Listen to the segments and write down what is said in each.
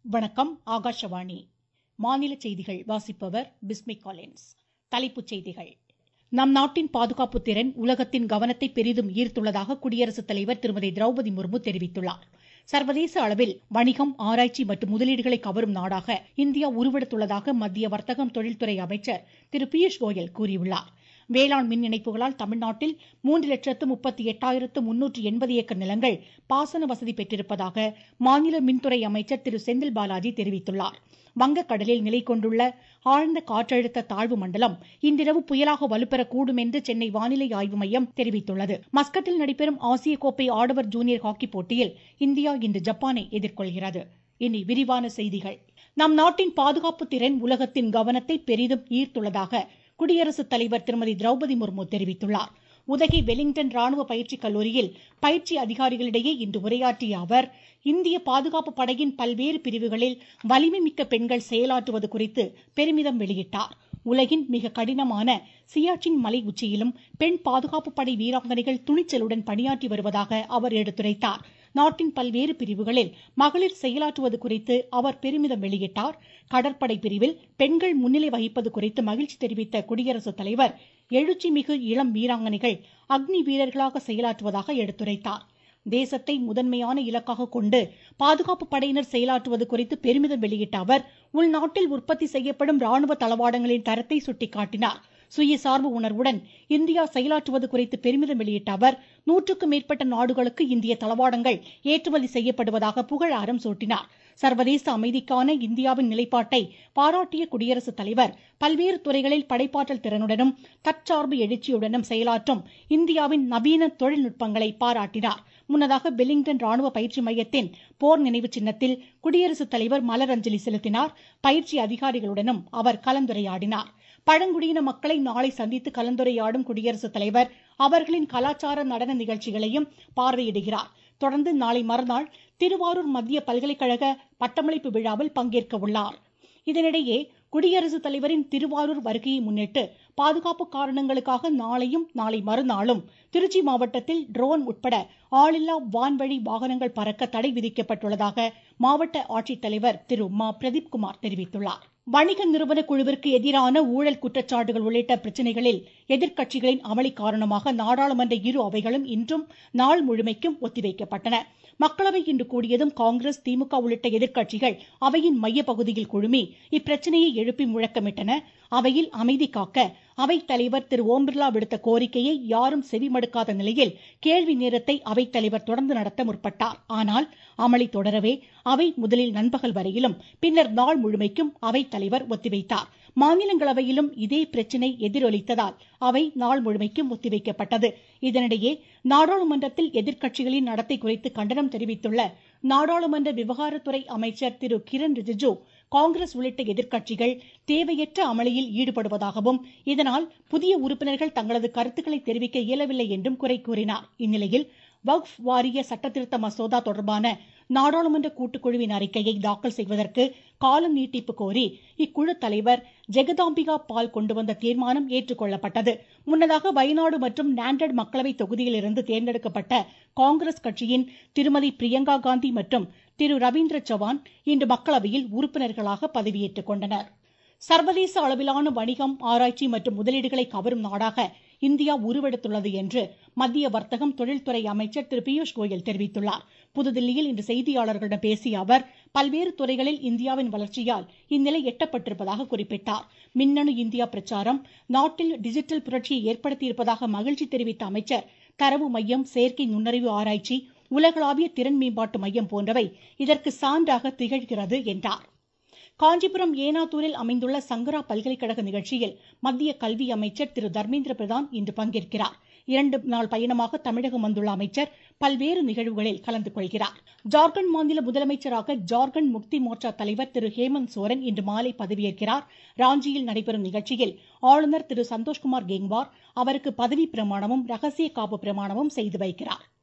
வணக்கம் ஆகாஷவாணி மாநில செய்திகள் வாசிப்பவர் பிஸ்மி காலின்ஸ் தலைப்புச் செய்திகள் நம் நாட்டின் பாதுகாப்பு திறன் உலகத்தின் கவனத்தை பெரிதும் ஈர்த்துள்ளதாக குடியரசுத் தலைவர் திருமதி திரௌபதி முர்மு தெரிவித்துள்ளார் சர்வதேச அளவில் வணிகம் ஆராய்ச்சி மற்றும் முதலீடுகளை கவரும் நாடாக இந்தியா உருவெடுத்துள்ளதாக மத்திய வர்த்தகம் தொழில்துறை அமைச்சர் திரு பியூஷ் கோயல் கூறியுள்ளார் வேளாண் மின் இணைப்புகளால் தமிழ்நாட்டில் மூன்று லட்சத்து முப்பத்தி எட்டாயிரத்து முன்னூற்று எண்பது ஏக்கர் நிலங்கள் பாசன வசதி பெற்றிருப்பதாக மாநில மின்துறை அமைச்சர் திரு செந்தில் பாலாஜி தெரிவித்துள்ளார் வங்கக்கடலில் நிலை கொண்டுள்ள ஆழ்ந்த காற்றழுத்த தாழ்வு மண்டலம் இன்றிரவு புயலாக வலுப்பெறக்கூடும் என்று சென்னை வானிலை ஆய்வு மையம் தெரிவித்துள்ளது மஸ்கட்டில் நடைபெறும் ஆசிய கோப்பை ஆடவர் ஜூனியர் ஹாக்கி போட்டியில் இந்தியா இன்று ஜப்பானை எதிர்கொள்கிறது இனி விரிவான செய்திகள் நம் நாட்டின் பாதுகாப்பு திறன் உலகத்தின் கவனத்தை பெரிதும் ஈர்த்துள்ளதாக குடியரசுத் தலைவர் திருமதி திரௌபதி முர்மு தெரிவித்துள்ளார் உதகை வெலிங்டன் ராணுவ பயிற்சி கல்லூரியில் பயிற்சி அதிகாரிகளிடையே இன்று உரையாற்றிய அவர் இந்திய பாதுகாப்பு படையின் பல்வேறு பிரிவுகளில் வலிமை மிக்க பெண்கள் செயலாற்றுவது குறித்து பெருமிதம் வெளியிட்டார் உலகின் மிக கடினமான சியாச்சின் மலை உச்சியிலும் பெண் பாதுகாப்பு படை வீராங்கனைகள் துணிச்சலுடன் பணியாற்றி வருவதாக அவர் எடுத்துரைத்தார் நாட்டின் பல்வேறு பிரிவுகளில் மகளிர் செயலாற்றுவது குறித்து அவர் பெருமிதம் வெளியிட்டார் கடற்படை பிரிவில் பெண்கள் முன்னிலை வகிப்பது குறித்து மகிழ்ச்சி தெரிவித்த குடியரசுத் தலைவர் எழுச்சி மிகு இளம் வீராங்கனைகள் அக்னி வீரர்களாக செயலாற்றுவதாக எடுத்துரைத்தார் தேசத்தை முதன்மையான இலக்காக கொண்டு பாதுகாப்பு படையினர் செயலாற்றுவது குறித்து பெருமிதம் வெளியிட்ட அவர் உள்நாட்டில் உற்பத்தி செய்யப்படும் ராணுவ தளவாடங்களின் தரத்தை சுட்டிக்காட்டினார் சுயசார்பு உணர்வுடன் இந்தியா செயலாற்றுவது குறித்து பெருமிதம் வெளியிட்ட அவர் நூற்றுக்கும் மேற்பட்ட நாடுகளுக்கு இந்திய தளவாடங்கள் ஏற்றுமதி செய்யப்படுவதாக புகழாரம் சூட்டினார் சர்வதேச அமைதிக்கான இந்தியாவின் நிலைப்பாட்டை பாராட்டிய குடியரசுத் தலைவர் பல்வேறு துறைகளில் படைப்பாற்றல் திறனுடனும் தற்சார்பு எழுச்சியுடனும் செயலாற்றும் இந்தியாவின் நவீன தொழில்நுட்பங்களை பாராட்டினார் முன்னதாக பெலிங்டன் ராணுவ பயிற்சி மையத்தின் போர் நினைவு சின்னத்தில் குடியரசுத் தலைவர் மலரஞ்சலி செலுத்தினார் பயிற்சி அதிகாரிகளுடனும் அவர் கலந்துரையாடினார் பழங்குடியின மக்களை நாளை சந்தித்து கலந்துரையாடும் குடியரசுத் தலைவர் அவர்களின் கலாச்சார நடன நிகழ்ச்சிகளையும் பார்வையிடுகிறார் தொடர்ந்து நாளை மறுநாள் திருவாரூர் மத்திய பல்கலைக்கழக பட்டமளிப்பு விழாவில் பங்கேற்க உள்ளார் இதனிடையே குடியரசுத் தலைவரின் திருவாரூர் வருகையை முன்னிட்டு பாதுகாப்பு காரணங்களுக்காக நாளையும் நாளை மறுநாளும் திருச்சி மாவட்டத்தில் ட்ரோன் உட்பட ஆளில்லா வான்வழி வாகனங்கள் பறக்க தடை விதிக்கப்பட்டுள்ளதாக மாவட்ட ஆட்சித்தலைவர் திரு மா பிரதீப் குமார் தெரிவித்துள்ளார் வணிக நிறுவன குழுவிற்கு எதிரான ஊழல் குற்றச்சாட்டுகள் உள்ளிட்ட பிரச்சனைகளில் எதிர்க்கட்சிகளின் அமளி காரணமாக நாடாளுமன்ற இரு அவைகளும் இன்றும் நாள் முழுமைக்கும் ஒத்திவைக்கப்பட்டன மக்களவை இன்று கூடியதும் காங்கிரஸ் திமுக உள்ளிட்ட எதிர்க்கட்சிகள் அவையின் மையப்பகுதியில் குழுமி இப்பிரச்சனையை எழுப்பி முழக்கமிட்டன அவையில் அமைதி காக்க அவைத் தலைவர் திரு ஓம் பிர்லா விடுத்த கோரிக்கையை யாரும் செவிமடுக்காத நிலையில் கேள்வி நேரத்தை அவைத் தலைவர் தொடர்ந்து நடத்த முற்பட்டார் ஆனால் அமளி தொடரவே அவை முதலில் நண்பகல் வரையிலும் பின்னர் நாள் முழுமைக்கும் அவைத் தலைவர் ஒத்திவைத்தார் மாநிலங்களவையிலும் இதே பிரச்சினை எதிரொலித்ததால் அவை நாள் முழுமைக்கும் ஒத்திவைக்கப்பட்டது இதனிடையே நாடாளுமன்றத்தில் எதிர்க்கட்சிகளின் நடத்தை குறித்து கண்டனம் தெரிவித்துள்ள நாடாளுமன்ற விவகாரத்துறை அமைச்சர் திரு கிரண் ரிஜிஜு காங்கிரஸ் உள்ளிட்ட எதிர்க்கட்சிகள் தேவையற்ற அமளியில் ஈடுபடுவதாகவும் இதனால் புதிய உறுப்பினர்கள் தங்களது கருத்துக்களை தெரிவிக்க இயலவில்லை என்றும் குறை கூறினார் இந்நிலையில் வக்ஃப் வாரிய சட்டத்திருத்த மசோதா தொடர்பான நாடாளுமன்ற கூட்டுக்குழுவின் அறிக்கையை தாக்கல் செய்வதற்கு காலம் நீட்டிப்பு கோரி இக்குழு தலைவர் ஜெகதாம்பிகா பால் கொண்டு வந்த தீர்மானம் ஏற்றுக்கொள்ளப்பட்டது முன்னதாக வயநாடு மற்றும் நாண்டட் மக்களவை தொகுதியிலிருந்து தேர்ந்தெடுக்கப்பட்ட காங்கிரஸ் கட்சியின் திருமதி பிரியங்கா காந்தி மற்றும் திரு ரவீந்திர சவான் இன்று மக்களவையில் உறுப்பினர்களாக பதவியேற்றுக் கொண்டனர் சர்வதேச அளவிலான வணிகம் ஆராய்ச்சி மற்றும் முதலீடுகளை கவரும் நாடாக இந்தியா உருவெடுத்துள்ளது என்று மத்திய வர்த்தகம் தொழில்துறை அமைச்சர் திரு பியூஷ் கோயல் தெரிவித்துள்ளார் புதுதில்லியில் இன்று செய்தியாளர்களிடம் பேசிய அவர் பல்வேறு துறைகளில் இந்தியாவின் வளர்ச்சியால் இந்நிலை எட்டப்பட்டிருப்பதாக குறிப்பிட்டார் மின்னணு இந்தியா பிரச்சாரம் நாட்டில் டிஜிட்டல் புரட்சியை ஏற்படுத்தியிருப்பதாக மகிழ்ச்சி தெரிவித்த அமைச்சர் தரவு மையம் செயற்கை நுண்ணறிவு ஆராய்ச்சி உலகளாவிய திறன் மேம்பாட்டு மையம் போன்றவை இதற்கு சான்றாக திகழ்கிறது என்றார் காஞ்சிபுரம் ஏனாத்தூரில் அமைந்துள்ள சங்கரா பல்கலைக்கழக நிகழ்ச்சியில் மத்திய கல்வி அமைச்சர் திரு தர்மேந்திர பிரதான் இன்று பங்கேற்கிறார் இரண்டு நாள் பயணமாக தமிழகம் வந்துள்ள அமைச்சர் பல்வேறு நிகழ்வுகளில் கலந்து கொள்கிறார் ஜார்க்கண்ட் மாநில முதலமைச்சராக ஜார்க்கண்ட் முக்தி மோர்ச்சா தலைவர் திரு ஹேமந்த் சோரன் இன்று மாலை பதவியேற்கிறார் ராஞ்சியில் நடைபெறும் நிகழ்ச்சியில் ஆளுநர் திரு சந்தோஷ்குமார் கேங்வார் அவருக்கு பதவி பிரமாணமும் ரகசிய காப்பு பிரமாணமும் செய்து வைக்கிறார்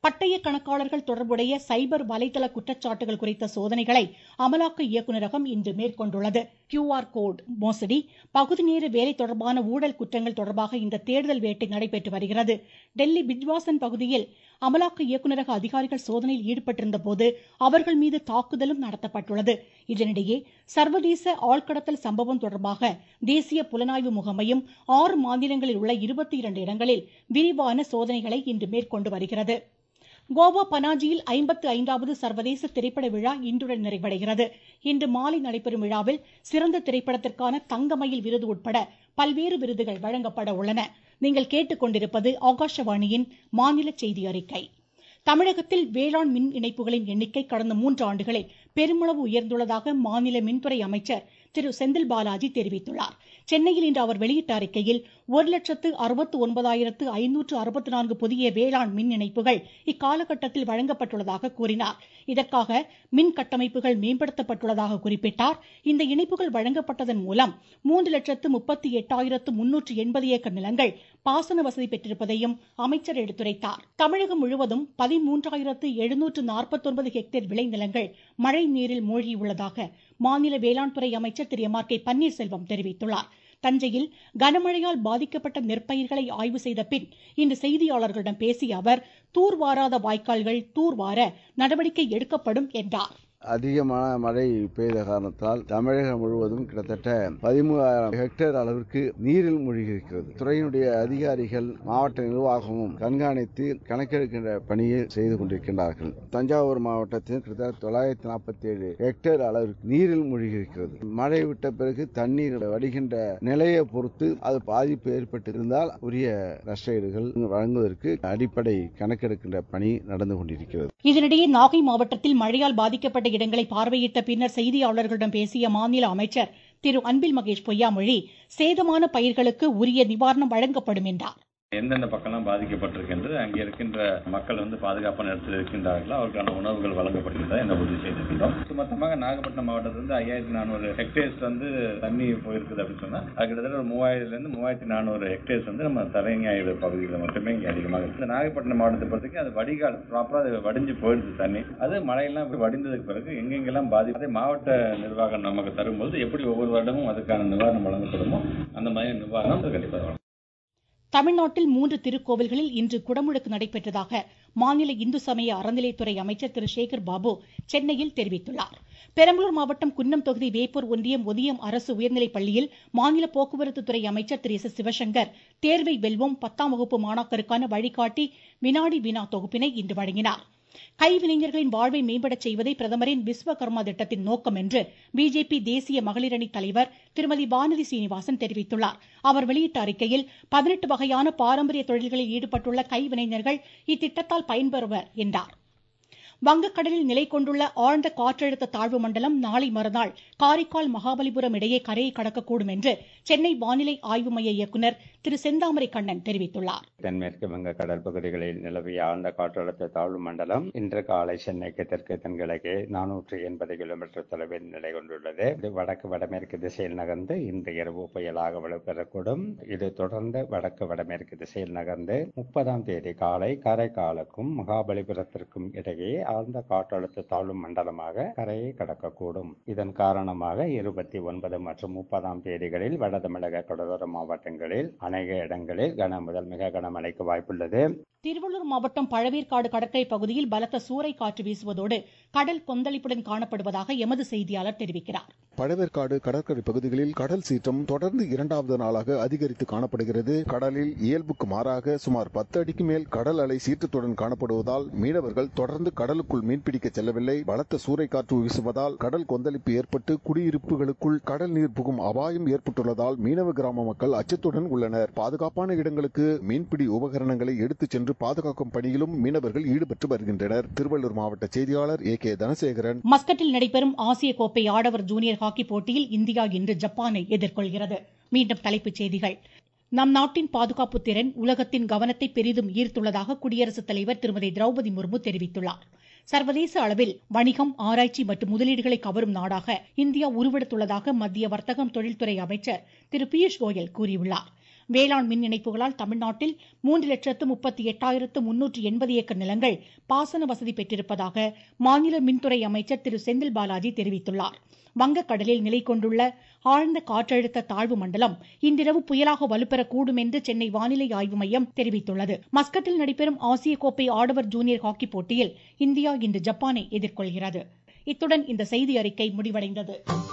பட்டய கணக்காளர்கள் தொடர்புடைய சைபர் வலைதள குற்றச்சாட்டுகள் குறித்த சோதனைகளை அமலாக்க இயக்குநரகம் இன்று மேற்கொண்டுள்ளது கியூஆர் கோட் மோசடி பகுதி நேர வேலை தொடர்பான ஊழல் குற்றங்கள் தொடர்பாக இந்த தேடுதல் வேட்டை நடைபெற்று வருகிறது டெல்லி பிஜ்வாசன் பகுதியில் அமலாக்க இயக்குநரக அதிகாரிகள் சோதனையில் ஈடுபட்டிருந்த போது அவர்கள் மீது தாக்குதலும் நடத்தப்பட்டுள்ளது இதனிடையே சர்வதேச ஆழ்கடத்தல் சம்பவம் தொடர்பாக தேசிய புலனாய்வு முகமையும் ஆறு மாநிலங்களில் உள்ள இருபத்தி இரண்டு இடங்களில் விரிவான சோதனைகளை இன்று மேற்கொண்டு வருகிறது கோவா பனாஜியில் ஐம்பத்து ஐந்தாவது சர்வதேச திரைப்பட விழா இன்றுடன் நிறைவடைகிறது இன்று மாலை நடைபெறும் விழாவில் சிறந்த திரைப்படத்திற்கான தங்கமயில் விருது உட்பட பல்வேறு விருதுகள் வழங்கப்பட உள்ளன நீங்கள் கேட்டுக்கொண்டிருப்பது ஆகாஷவாணியின் மாநில செய்தி அறிக்கை தமிழகத்தில் வேளாண் மின் இணைப்புகளின் எண்ணிக்கை கடந்த மூன்று ஆண்டுகளில் பெருமளவு உயர்ந்துள்ளதாக மாநில மின்துறை அமைச்சர் திரு செந்தில் பாலாஜி தெரிவித்துள்ளார் சென்னையில் இன்று அவர் வெளியிட்ட அறிக்கையில் ஒரு லட்சத்து அறுபத்து ஒன்பதாயிரத்து ஐநூற்று அறுபத்தி நான்கு புதிய வேளாண் மின் இணைப்புகள் இக்காலகட்டத்தில் வழங்கப்பட்டுள்ளதாக கூறினார் இதற்காக மின் கட்டமைப்புகள் மேம்படுத்தப்பட்டுள்ளதாக குறிப்பிட்டார் இந்த இணைப்புகள் வழங்கப்பட்டதன் மூலம் மூன்று லட்சத்து முப்பத்தி எட்டாயிரத்து முன்னூற்று எண்பது ஏக்கர் நிலங்கள் பாசன வசதி பெற்றிருப்பதையும் அமைச்சர் எடுத்துரைத்தார் தமிழகம் முழுவதும் பதிமூன்றாயிரத்து எழுநூற்று நாற்பத்தொன்பது ஹெக்டேர் விளைநிலங்கள் மழை நீரில் மூழ்கியுள்ளதாக மாநில வேளாண் துறை அமைச்சர் திரு எம் ஆர் கே பன்னீர்செல்வம் தெரிவித்துள்ளார் தஞ்சையில் கனமழையால் பாதிக்கப்பட்ட நெற்பயிர்களை ஆய்வு செய்த பின் இன்று செய்தியாளர்களிடம் பேசிய அவர் தூர்வாராத வாய்க்கால்கள் தூர்வார நடவடிக்கை எடுக்கப்படும் என்றார் அதிகமான மழை பெய்த காரணத்தால் தமிழகம் முழுவதும் கிட்டத்தட்ட பதிமூவாயிரம் ஹெக்டேர் அளவிற்கு நீரில் மூழ்கியிருக்கிறது துறையினுடைய அதிகாரிகள் மாவட்ட நிர்வாகமும் கண்காணித்து கணக்கெடுக்கின்ற பணியை செய்து கொண்டிருக்கின்றார்கள் தஞ்சாவூர் மாவட்டத்தில் கிட்டத்தட்ட தொள்ளாயிரத்தி நாற்பத்தி ஏழு ஹெக்டேர் அளவிற்கு நீரில் மூழ்கியிருக்கிறது மழை விட்ட பிறகு தண்ணீர் வடிகின்ற நிலையை பொறுத்து அது பாதிப்பு ஏற்பட்டிருந்தால் உரிய நஷ்டஈடுகள் வழங்குவதற்கு அடிப்படை கணக்கெடுக்கின்ற பணி நடந்து கொண்டிருக்கிறது இதனிடையே நாகை மாவட்டத்தில் மழையால் பாதிக்கப்பட்ட இடங்களை பார்வையிட்ட பின்னர் செய்தியாளர்களிடம் பேசிய மாநில அமைச்சர் திரு அன்பில் மகேஷ் பொய்யாமொழி சேதமான பயிர்களுக்கு உரிய நிவாரணம் வழங்கப்படும் என்றார் எந்தெந்த பக்கம்லாம் பாதிக்கப்பட்டிருக்கின்றது அங்கே இருக்கின்ற மக்கள் வந்து பாதுகாப்பான இடத்தில் இருக்கின்றார்களோ அவருக்கான உணவுகள் வழங்கப்படுகின்றன என உறுதி செய்திருக்கின்றோம் மொத்தமாக நாகப்பட்டினம் மாவட்டத்திலிருந்து ஐயாயிரத்தி நானூறு ஹெக்டேர்ஸ் வந்து தண்ணி போயிருக்குது அப்படின்னு சொன்னா அது கிட்டத்தட்ட ஒரு மூவாயிரத்துலேருந்து மூவாயிரத்தி நானூறு ஹெக்டேர்ஸ் வந்து நம்ம தலைஞாயிறு பகுதியில் மட்டுமே இங்கே அதிகமாக இருக்குது நாகப்பட்டினம் மாவட்டத்தை பொறுத்தவரைக்கும் அது வடிகால் ப்ராப்பராக அது வடிஞ்சு போயிடுது தண்ணி அது மழையெல்லாம் இப்படி வடிந்ததுக்கு பிறகு எங்கெங்கெல்லாம் பாதிப்பு அதை மாவட்ட நிர்வாகம் நமக்கு தரும்போது எப்படி ஒவ்வொரு வருடமும் அதுக்கான நிவாரணம் வழங்கப்படுமோ அந்த மாதிரி நிவாரணம் அது கண்டிப்பாக வழங்கும் தமிழ்நாட்டில் மூன்று திருக்கோவில்களில் இன்று குடமுழுக்கு நடைபெற்றதாக மாநில இந்து சமய அறநிலைத்துறை அமைச்சர் திரு சேகர் பாபு சென்னையில் தெரிவித்துள்ளார் பெரம்பலூர் மாவட்டம் குன்னம் தொகுதி வேப்பூர் ஒன்றியம் ஒதியம் அரசு உயர்நிலைப் பள்ளியில் மாநில போக்குவரத்து துறை அமைச்சர் திரு எஸ் சிவசங்கர் தேர்வை வெல்வோம் பத்தாம் வகுப்பு மாணாக்கருக்கான வழிகாட்டி வினாடி வினா தொகுப்பினை இன்று வழங்கினார் கைவினைஞர்களின் வாழ்வை மேம்படச் செய்வதே பிரதமரின் விஸ்வகர்மா திட்டத்தின் நோக்கம் என்று பிஜேபி தேசிய மகளிர் அணி தலைவர் திருமதி வானதி சீனிவாசன் தெரிவித்துள்ளார் அவர் வெளியிட்ட அறிக்கையில் பதினெட்டு வகையான பாரம்பரிய தொழில்களில் ஈடுபட்டுள்ள கைவினைஞர்கள் இத்திட்டத்தால் பயன்பெறுவர் என்றார் வங்கக்கடலில் நிலை கொண்டுள்ள ஆழ்ந்த காற்றழுத்த தாழ்வு மண்டலம் நாளை மறுநாள் காரைக்கால் மகாபலிபுரம் இடையே கரையை கடக்கக்கூடும் என்று சென்னை வானிலை ஆய்வு மைய இயக்குநர் திரு செந்தாமரை கண்ணன் தெரிவித்துள்ளார் தென்மேற்கு வங்க கடல் பகுதிகளில் நிலவிய ஆழ்ந்த காற்றழுத்த தாழ்வு மண்டலம் இன்று காலை சென்னைக்கு தெற்கு தென்கிழக்கே நானூற்று எண்பது கிலோமீட்டர் தொலைவில் நிலை கொண்டுள்ளது இது வடக்கு வடமேற்கு திசையில் நகர்ந்து இன்று இரவு புயலாக வலுப்பெறக்கூடும் இது தொடர்ந்து வடக்கு வடமேற்கு திசையில் நகர்ந்து முப்பதாம் தேதி காலை காரைக்காலுக்கும் மகாபலிபுரத்திற்கும் இடையே ஆழ்ந்த காற்றழுத்த தாழ்வு மண்டலமாக கரையை கடக்கக்கூடும் இதன் காரணமாக இருபத்தி ஒன்பது மற்றும் முப்பதாம் தேதிகளில் வட தமிழக கடலோர மாவட்டங்களில் அநேக இடங்களில் கன முதல் மிக கனமழைக்கு வாய்ப்புள்ளது திருவள்ளூர் மாவட்டம் பழவேற்காடு கடற்கரை பகுதியில் பலத்த சூறை காற்று வீசுவதோடு கடல் கொந்தளிப்புடன் காணப்படுவதாக எமது செய்தியாளர் தெரிவிக்கிறார் பழவேற்காடு கடற்கரை பகுதிகளில் கடல் சீற்றம் தொடர்ந்து இரண்டாவது நாளாக அதிகரித்து காணப்படுகிறது கடலில் இயல்புக்கு மாறாக சுமார் பத்து அடிக்கு மேல் கடல் அலை சீற்றத்துடன் காணப்படுவதால் மீனவர்கள் தொடர்ந்து கடலுக்குள் மீன்பிடிக்க செல்லவில்லை பலத்த சூறை காற்று வீசுவதால் கடல் கொந்தளிப்பு ஏற்பட்டு குடியிருப்புகளுக்குள் கடல் நீர் புகும் அபாயம் ஏற்பட்டுள்ளதால் மீனவ கிராம மக்கள் அச்சத்துடன் உள்ளனர் பாதுகாப்பான இடங்களுக்கு மீன்பிடி உபகரணங்களை எடுத்துச் சென்று பாதுகாக்கும் பணியிலும் மீனவர்கள் ஈடுபட்டு வருகின்றனர் திருவள்ளூர் மாவட்ட செய்தியாளர் ஏ கே தனசேகரன் மஸ்கட்டில் நடைபெறும் ஆசிய கோப்பை ஆடவர் ஜூனியர் ஹாக்கி போட்டியில் இந்தியா இன்று ஜப்பானை எதிர்கொள்கிறது மீண்டும் தலைப்புச் செய்திகள் நம் நாட்டின் பாதுகாப்பு திறன் உலகத்தின் கவனத்தை பெரிதும் ஈர்த்துள்ளதாக குடியரசுத் தலைவர் திருமதி திரௌபதி முர்மு தெரிவித்துள்ளார் சர்வதேச அளவில் வணிகம் ஆராய்ச்சி மற்றும் முதலீடுகளை கவரும் நாடாக இந்தியா உருவெடுத்துள்ளதாக மத்திய வர்த்தகம் தொழில்துறை அமைச்சர் திரு பியூஷ் கோயல் கூறியுள்ளார் வேளாண் மின் இணைப்புகளால் தமிழ்நாட்டில் மூன்று லட்சத்து முப்பத்தி எட்டாயிரத்து முன்னூற்று எண்பது ஏக்கர் நிலங்கள் பாசன வசதி பெற்றிருப்பதாக மாநில மின்துறை அமைச்சர் திரு செந்தில் பாலாஜி தெரிவித்துள்ளார் வங்கக்கடலில் நிலை கொண்டுள்ள ஆழ்ந்த காற்றழுத்த தாழ்வு மண்டலம் இன்றிரவு புயலாக வலுப்பெறக்கூடும் என்று சென்னை வானிலை ஆய்வு மையம் தெரிவித்துள்ளது மஸ்கட்டில் நடைபெறும் ஆசிய கோப்பை ஆடவர் ஜூனியர் ஹாக்கி போட்டியில் இந்தியா இன்று ஜப்பானை எதிர்கொள்கிறது இத்துடன் இந்த செய்தி அறிக்கை முடிவடைந்தது